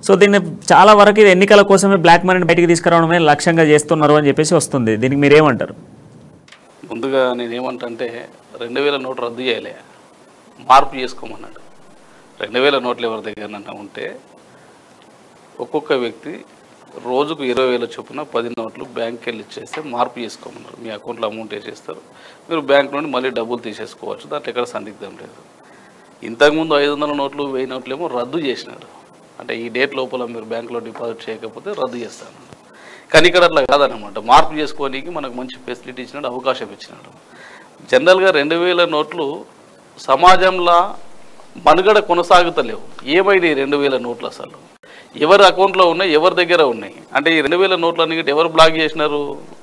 so దీన్ని చాలా వరకు ఇది ఎన్నికల కోసమే బ్లాక్ మనీని బయటికి తీసుకురావడమే లక్ష్యంగా చేస్తున్నారు అని చెప్పేసి వస్తుంది దీనికి మీరేమంటారు ముందుగా నేను ఏమంటే రెండు వేల నోటు రద్దు చేయాలి మార్పు చేసుకోమన్నాడు రెండు వేల నోట్లు ఎవరి దగ్గర ఉంటే ఒక్కొక్క వ్యక్తి రోజుకు ఇరవై వేల చొప్పున పది నోట్లు బ్యాంక్కి వెళ్ళి ఇచ్చేస్తే మార్పు చేసుకోమన్నారు మీ అకౌంట్లో అమౌంట్ వేసేస్తారు మీరు బ్యాంక్ నుండి మళ్ళీ డబ్బులు తీసేసుకోవచ్చు దాంట్లో ఎక్కడ సందిగ్ధం లేదు ఇంతకుముందు ఐదు వందల నోట్లు వెయ్యి నోట్లు ఏమో రద్దు చేసినాడు అంటే ఈ డేట్ లోపల మీరు బ్యాంకులో డిపాజిట్ చేయకపోతే రద్దు చేస్తాను కానీ ఇక్కడ అట్లా కాదనమాట మార్పు చేసుకోనికి మనకు మంచి ఫెసిలిటీ ఇచ్చినాడు అవకాశం ఇచ్చినాడు జనరల్గా రెండు వేల నోట్లు సమాజంలో మనుగడ కొనసాగుతలేవు ఏమైనాయి రెండు వేల నోట్లు అసలు ఎవరి అకౌంట్లో ఉన్నాయి ఎవరి దగ్గర ఉన్నాయి అంటే ఈ రెండు వేల నోట్లు అన్నిటి ఎవరు బ్లాక్ చేసినారు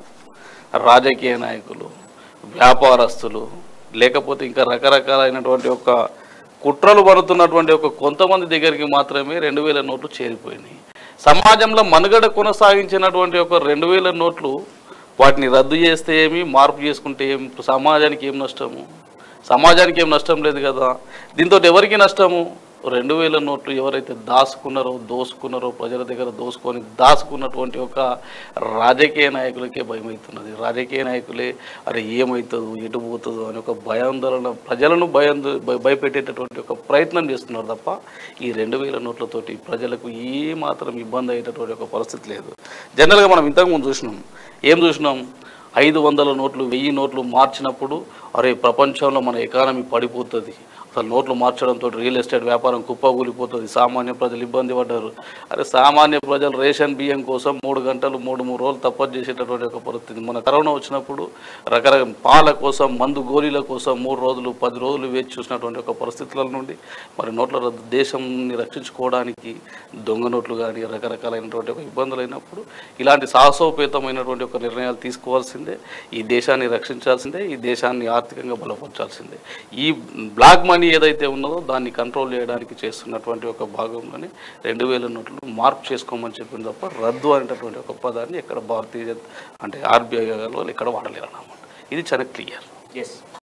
రాజకీయ నాయకులు వ్యాపారస్తులు లేకపోతే ఇంకా రకరకాలైనటువంటి ఒక కుట్రలు పడుతున్నటువంటి ఒక కొంతమంది దగ్గరికి మాత్రమే రెండు వేల నోట్లు చేరిపోయినాయి సమాజంలో మనుగడ కొనసాగించినటువంటి ఒక రెండు వేల నోట్లు వాటిని రద్దు చేస్తే ఏమి మార్పు చేసుకుంటే ఏం సమాజానికి ఏం నష్టము సమాజానికి ఏం నష్టం లేదు కదా దీంతో ఎవరికి నష్టము రెండు వేల నోట్లు ఎవరైతే దాచుకున్నారో దోసుకున్నారో ప్రజల దగ్గర దోసుకొని దాచుకున్నటువంటి ఒక రాజకీయ నాయకులకే భయమవుతున్నది రాజకీయ నాయకులే అరే ఏమవుతుందో ఎటు పోతుందో అని ఒక భయాందోళన ప్రజలను భయం భయపెట్టేటటువంటి ఒక ప్రయత్నం చేస్తున్నారు తప్ప ఈ రెండు వేల నోట్లతోటి ప్రజలకు ఏ మాత్రం ఇబ్బంది అయ్యేటటువంటి ఒక పరిస్థితి లేదు జనరల్గా మనం ఇంతకుముందు చూసినాం ఏం చూసినాం ఐదు వందల నోట్లు వెయ్యి నోట్లు మార్చినప్పుడు అరే ప్రపంచంలో మన ఎకానమీ పడిపోతుంది అసలు నోట్లు మార్చడంతో రియల్ ఎస్టేట్ వ్యాపారం కుప్పకూలిపోతుంది సామాన్య ప్రజలు ఇబ్బంది పడ్డారు అరే సామాన్య ప్రజలు రేషన్ బియ్యం కోసం మూడు గంటలు మూడు మూడు రోజులు తప్పదు చేసేటటువంటి ఒక పరిస్థితి మన కరోనా వచ్చినప్పుడు రకరకాల పాల కోసం మందు గోళీల కోసం మూడు రోజులు పది రోజులు వేచి చూసినటువంటి ఒక పరిస్థితుల నుండి మరి నోట్ల రద్దు దేశంని రక్షించుకోవడానికి దొంగ నోట్లు కానీ రకరకాలైనటువంటి ఒక ఇబ్బందులు అయినప్పుడు ఇలాంటి సాహసోపేతమైనటువంటి ఒక నిర్ణయాలు తీసుకోవాల్సిందే ఈ దేశాన్ని రక్షించాల్సిందే ఈ దేశాన్ని ఆర్థికంగా బలపరచాల్సిందే ఈ బ్లాక్ మనీ ఏదైతే ఉన్నదో దాన్ని కంట్రోల్ చేయడానికి చేస్తున్నటువంటి ఒక భాగంలోనే రెండు వేల నోట్లు మార్పు చేసుకోమని చెప్పింది తప్ప రద్దు అనేటటువంటి ఒక పదాన్ని ఎక్కడ భారతీయ జన- అంటే ఆర్బీఐ వాళ్ళు ఎక్కడ వాడలేరు అన్నమాట ఇది చాలా క్లియర్ ఎస్